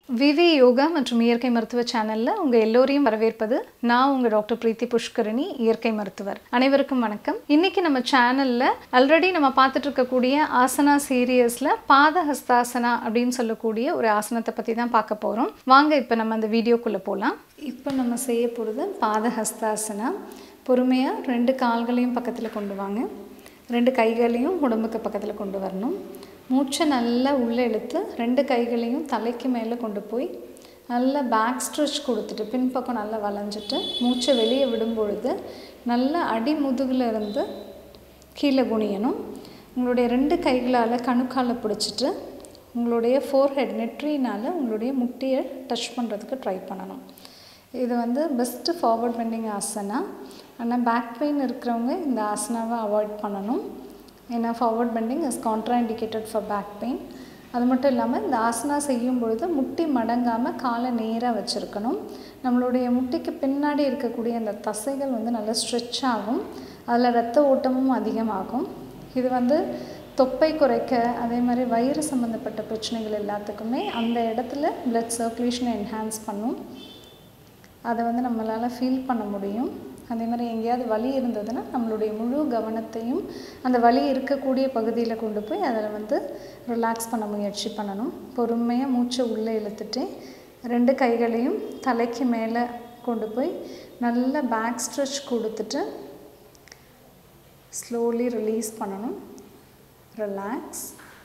விவி யோகா மற்றும் இயற்கை மருத்துவ சேனலில் உங்கள் எல்லோரையும் வரவேற்பது நான் உங்கள் டாக்டர் பிரீத்தி புஷ்கரணி இயற்கை மருத்துவர் அனைவருக்கும் வணக்கம் இன்னைக்கு நம்ம சேனலில் ஆல்ரெடி நம்ம பார்த்துட்டு இருக்கக்கூடிய ஆசனா சீரியஸில் பாதஹஸ்தாசனா அப்படின்னு சொல்லக்கூடிய ஒரு ஆசனத்தை பற்றி தான் பார்க்க போகிறோம் வாங்க இப்போ நம்ம அந்த வீடியோக்குள்ளே போகலாம் இப்போ நம்ம செய்ய போகிறது பாதஹஸ்தாசனா பொறுமையாக ரெண்டு கால்களையும் பக்கத்தில் கொண்டு வாங்க ரெண்டு கைகளையும் உடம்புக்கு பக்கத்தில் கொண்டு வரணும் மூச்சை நல்லா உள்ளே இழுத்து ரெண்டு கைகளையும் தலைக்கு மேலே கொண்டு போய் நல்லா பேக் ஸ்ட்ரெச் கொடுத்துட்டு பின்பக்கம் நல்லா வளைஞ்சிட்டு மூச்சை வெளியே விடும் பொழுது நல்லா அடி முதுகில் இருந்து கீழே குனியணும் உங்களுடைய ரெண்டு கைகளால் கணுக்கால பிடிச்சிட்டு உங்களுடைய ஃபோர்ஹெட் நெட்ரினால் உங்களுடைய முட்டியை டச் பண்ணுறதுக்கு ட்ரை பண்ணணும் இது வந்து பெஸ்ட்டு ஃபார்வர்ட் பெண்டிங் ஆசனா ஆனால் பேக் பெயின் இருக்கிறவங்க இந்த ஆசனாவை அவாய்ட் பண்ணணும் ஏன்னா forward bending is contraindicated for back pain அது மட்டும் இல்லாமல் இந்த ஆசனா செய்யும் பொழுது முட்டி மடங்காமல் காலை நேராக வச்சுருக்கணும் நம்மளுடைய முட்டிக்கு பின்னாடி இருக்கக்கூடிய அந்த தசைகள் வந்து நல்லா ஸ்ட்ரெச் ஆகும் அதில் ரத்த ஓட்டமும் அதிகமாகும் இது வந்து தொப்பை குறைக்க அதே மாதிரி வயிறு சம்மந்தப்பட்ட பிரச்சனைகள் எல்லாத்துக்குமே அந்த இடத்துல பிளட் சர்க்குலேஷனை என்ஹான்ஸ் பண்ணும் அதை வந்து நம்மளால் ஃபீல் பண்ண முடியும் அதே மாதிரி எங்கேயாவது வலி இருந்ததுன்னா நம்மளுடைய முழு கவனத்தையும் அந்த வலி இருக்கக்கூடிய பகுதியில் கொண்டு போய் அதில் வந்து ரிலாக்ஸ் பண்ண முயற்சி பண்ணணும் பொறுமையாக மூச்சை உள்ளே இழுத்துட்டு ரெண்டு கைகளையும் தலைக்கு மேலே கொண்டு போய் நல்ல பேக் ஸ்ட்ரெச் கொடுத்துட்டு ஸ்லோலி ரிலீஸ் பண்ணணும் ரிலாக்ஸ்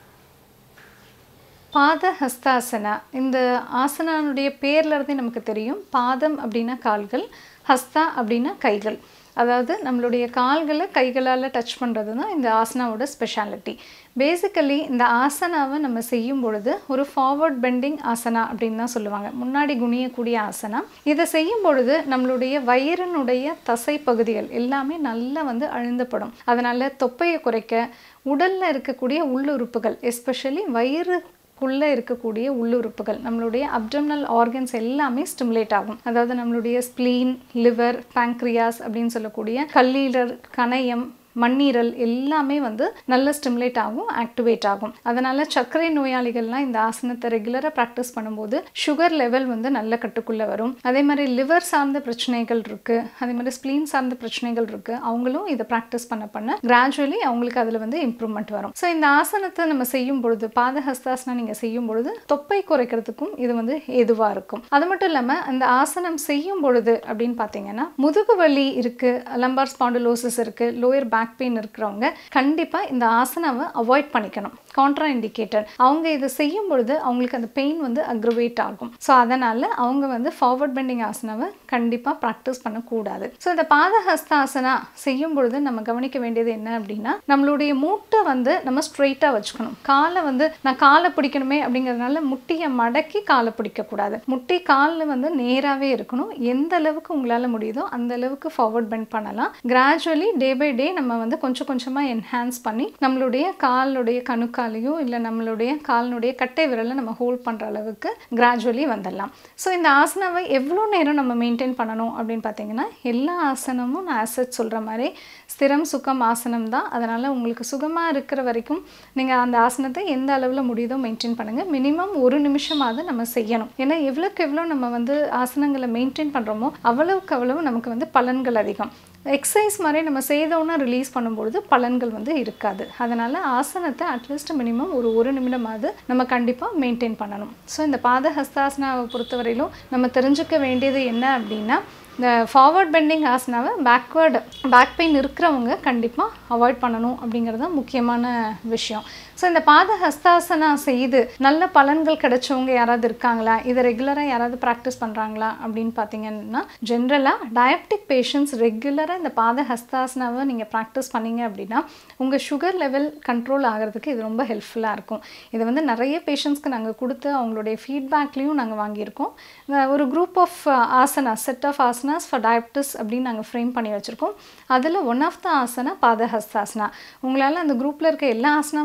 பாத ஹஸ்தாசனா இந்த ஆசனானுடைய பேர்ல இருந்தே நமக்கு தெரியும் பாதம் அப்படின்னா கால்கள் ஹஸ்தா அப்படின்னா கைகள் அதாவது நம்மளுடைய கால்களை கைகளால் டச் பண்ணுறது தான் இந்த ஆசனாவோட ஸ்பெஷாலிட்டி பேசிக்கலி இந்த ஆசனாவை நம்ம செய்யும் பொழுது ஒரு ஃபார்வர்ட் பெண்டிங் ஆசனா அப்படின்னு தான் சொல்லுவாங்க முன்னாடி குனியக்கூடிய ஆசனா இதை செய்யும் பொழுது நம்மளுடைய வயிறினுடைய தசை பகுதிகள் எல்லாமே நல்லா வந்து அழுந்தப்படும் அதனால் தொப்பையை குறைக்க உடலில் இருக்கக்கூடிய உள்ளுறுப்புகள் எஸ்பெஷலி வயிறு குள்ளே இருக்கக்கூடிய உள்ளுறுப்புகள் நம்மளுடைய அப்டம்னல் ஆர்கன்ஸ் எல்லாமே ஸ்டிமுலேட் ஆகும் அதாவது நம்மளுடைய ஸ்ப்ளீன் லிவர் பேங்க்ரியாஸ் அப்படின்னு சொல்லக்கூடிய கல்லீரல் கணையம் மண்ணீரல் எல்லாமே வந்து நல்ல ஸ்டிமுலேட் ஆகும் ஆக்டிவேட் ஆகும் அதனால் சர்க்கரை நோயாளிகள்லாம் இந்த ஆசனத்தை ரெகுலராக ப்ராக்டிஸ் பண்ணும்போது சுகர் லெவல் வந்து நல்ல கட்டுக்குள்ளே வரும் அதே மாதிரி லிவர் சார்ந்த பிரச்சனைகள் இருக்குது அதே மாதிரி ஸ்ப்ளீன் சார்ந்த பிரச்சனைகள் இருக்குது அவங்களும் இதை ப்ராக்டிஸ் பண்ண பண்ண கிராஜுவலி அவங்களுக்கு அதில் வந்து இம்ப்ரூவ்மெண்ட் வரும் ஸோ இந்த ஆசனத்தை நம்ம செய்யும் பொழுது பாதஹஸ்தாசனம் நீங்கள் செய்யும் பொழுது தொப்பை குறைக்கிறதுக்கும் இது வந்து ஏதுவாக இருக்கும் அது மட்டும் இல்லாமல் அந்த ஆசனம் செய்யும் பொழுது அப்படின்னு பார்த்தீங்கன்னா முதுகு வலி இருக்குது லம்பார் ஸ்பாண்டலோசிஸ் இருக்குது லோயர் பேக் பேக் பெயின் இருக்கிறவங்க கண்டிப்பாக இந்த ஆசனாவை அவாய்ட் பண்ணிக்கணும் கான்ட்ரா இண்டிகேட்டட் அவங்க இதை செய்யும் பொழுது அவங்களுக்கு அந்த பெயின் வந்து அக்ரவேட் ஆகும் ஸோ அதனால் அவங்க வந்து ஃபார்வர்ட் பெண்டிங் ஆசனாவை கண்டிப்பாக ப்ராக்டிஸ் பண்ணக்கூடாது ஸோ இந்த பாதஹஸ்தாசனா செய்யும் பொழுது நம்ம கவனிக்க வேண்டியது என்ன அப்படின்னா நம்மளுடைய மூட்டை வந்து நம்ம ஸ்ட்ரெயிட்டாக வச்சுக்கணும் காலை வந்து நான் காலை பிடிக்கணுமே அப்படிங்கிறதுனால முட்டியை மடக்கி காலை பிடிக்கக்கூடாது முட்டி காலில் வந்து நேராகவே இருக்கணும் எந்த அளவுக்கு உங்களால் முடியுதோ அந்த அளவுக்கு ஃபார்வர்ட் பெண்ட் பண்ணலாம் கிராஜுவலி டே பை டே நம்ம வந்து கொஞ்சம் கொஞ்சமாக என்ஹான்ஸ் பண்ணி நம்மளுடைய காலுடைய கணுக்காலையும் இல்லை நம்மளுடைய காலினுடைய கட்டை விரலை நம்ம ஹோல்ட் பண்ணுற அளவுக்கு கிராஜுவலி வந்துடலாம் ஸோ இந்த ஆசனாவை எவ்வளோ நேரம் நம்ம மெயின்டைன் பண்ணணும் அப்படின்னு பார்த்தீங்கன்னா எல்லா ஆசனமும் நான் ஆசட் சொல்கிற மாதிரி ஸ்திரம் சுகம் ஆசனம் தான் அதனால் உங்களுக்கு சுகமாக இருக்கிற வரைக்கும் நீங்கள் அந்த ஆசனத்தை எந்த அளவில் முடியுதோ மெயின்டைன் பண்ணுங்கள் மினிமம் ஒரு நிமிஷமாவது நம்ம செய்யணும் ஏன்னா எவ்வளோக்கு எவ்வளோ நம்ம வந்து ஆசனங்களை மெயின்டைன் பண்ணுறோமோ அவ்வளவுக்கு அவ்வளவு நமக்கு வந்து பலன்கள் அதிகம் எக்ஸசைஸ் மாதிரி நம்ம செய்தோன்னா ரிலீஸ் பண்ணும்பொழுது பலன்கள் வந்து இருக்காது அதனால் ஆசனத்தை அட்லீஸ்ட் மினிமம் ஒரு ஒரு நிமிடமாவது நம்ம கண்டிப்பாக மெயின்டைன் பண்ணணும் ஸோ இந்த பாத ஹஸ்தாசனாவை பொறுத்தவரையிலும் நம்ம தெரிஞ்சுக்க வேண்டியது என்ன அப்படின்னா இந்த ஃபார்வர்ட் பெண்டிங் ஆசனாவை பேக்வேர்டு பேக் பெயின் இருக்கிறவங்க கண்டிப்பாக அவாய்ட் பண்ணணும் அப்படிங்கிறது தான் முக்கியமான விஷயம் ஸோ இந்த பாத ஹஸ்தாசனா செய்து நல்ல பலன்கள் கிடைச்சவங்க யாராவது இருக்காங்களா இதை ரெகுலராக யாராவது ப்ராக்டிஸ் பண்ணுறாங்களா அப்படின்னு பார்த்தீங்கன்னா ஜென்ரலாக டயபெட்டிக் பேஷண்ட்ஸ் ரெகுலராக இந்த பாத ஹஸ்தாசனாவை நீங்கள் ப்ராக்டிஸ் பண்ணீங்க அப்படின்னா உங்கள் சுகர் லெவல் கண்ட்ரோல் ஆகிறதுக்கு இது ரொம்ப ஹெல்ப்ஃபுல்லாக இருக்கும் இதை வந்து நிறைய பேஷண்ட்ஸ்க்கு நாங்கள் கொடுத்து அவங்களுடைய ஃபீட்பேக்லேயும் நாங்கள் வாங்கியிருக்கோம் ஒரு group of asana set of asanas for diabetes அப்படின்னு நாங்கள் ஃப்ரேம் பண்ணி வச்சுருக்கோம் அதில் ஒன் ஆஃப் த ஆசனா பாத ஹஸ்தாசனா உங்களால் அந்த குரூப்பில் இருக்க எல்லா ஆசனமும் செய்ய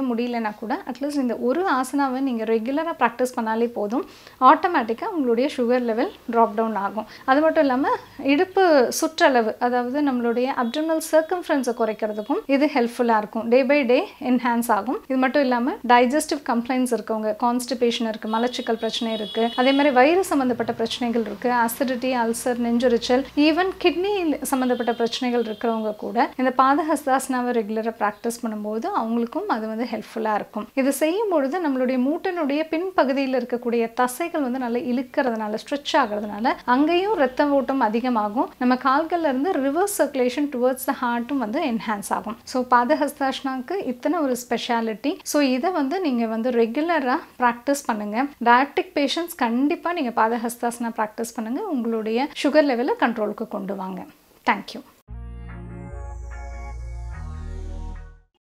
முடியலனா கூட அட்லீஸ்ட் இந்த ஒரு ஆசனாவை நீங்கள் ரெகுலராக ப்ராக்டிஸ் பண்ணாலே போதும் ஆட்டோமேட்டிக்காக உங்களுடைய சுகர் லெவல் ட்ராப் டவுன் ஆகும் அது மட்டும் இல்லாமல் இடுப்பு சுற்றளவு அதாவது நம்மளுடைய அப்டர்னல் சர்க்கம்ஃபரன்ஸை குறைக்கிறதுக்கும் இது ஹெல்ப்ஃபுல்லாக இருக்கும் டே பை டே என்ஹான்ஸ் ஆகும் இது மட்டும் இல்லாமல் டைஜஸ்டிவ் கம்ப்ளைண்ட்ஸ் இருக்கவங்க கான்ஸ்டிபேஷன் இருக்குது மலச்சிக்கல் பிரச்சனை இருக்குது அதே மாதிரி வயிறு சம்மந்தப்பட்ட பிரச்சனைகள் இருக்குது அசிடிட்டி அல்சர் நெஞ்செரிச்சல் ஈவன் கிட்னி சம்மந்தப்பட்ட பிரச்சனைகள் இருக்கிறவங்க கூட இந்த பாதஹஸ்தாசனாவை ரெகுலராக ப்ராக்டிஸ் பண்ணும்போது அவங்களுக்கும் அது வந்து ஹெல்ப்ஃபுல்லாக இருக்கும் இது செய்யும் பொழுது நம்மளுடைய மூட்டினுடைய பின்பகுதியில் இருக்கக்கூடிய தசைகள் வந்து நல்லா இழுக்கிறதுனால ஸ்ட்ரெச் ஆகிறதுனால அங்கேயும் ரத்த ஓட்டம் அதிகமாகும் நம்ம கால்கள்ல இருந்து ரிவர்ஸ் சர்க்குலேஷன் டுவர்ட்ஸ் த ஹார்ட்டும் வந்து என்ஹான்ஸ் ஆகும் ஸோ பாதஹஸ்தாஷ்னாக்கு இத்தனை ஒரு ஸ்பெஷாலிட்டி ஸோ இதை வந்து நீங்கள் வந்து ரெகுலராக ப்ராக்டிஸ் பண்ணுங்கள் டயபெட்டிக் பேஷண்ட்ஸ் கண்டிப்பாக நீங்கள் பாதஹஸ்தாசனா ப்ராக்டிஸ் பண்ணுங்கள் உங்களுடைய சுகர் லெவலை கண்ட்ரோலுக்கு கொண்டு வாங்க தேங்க்யூ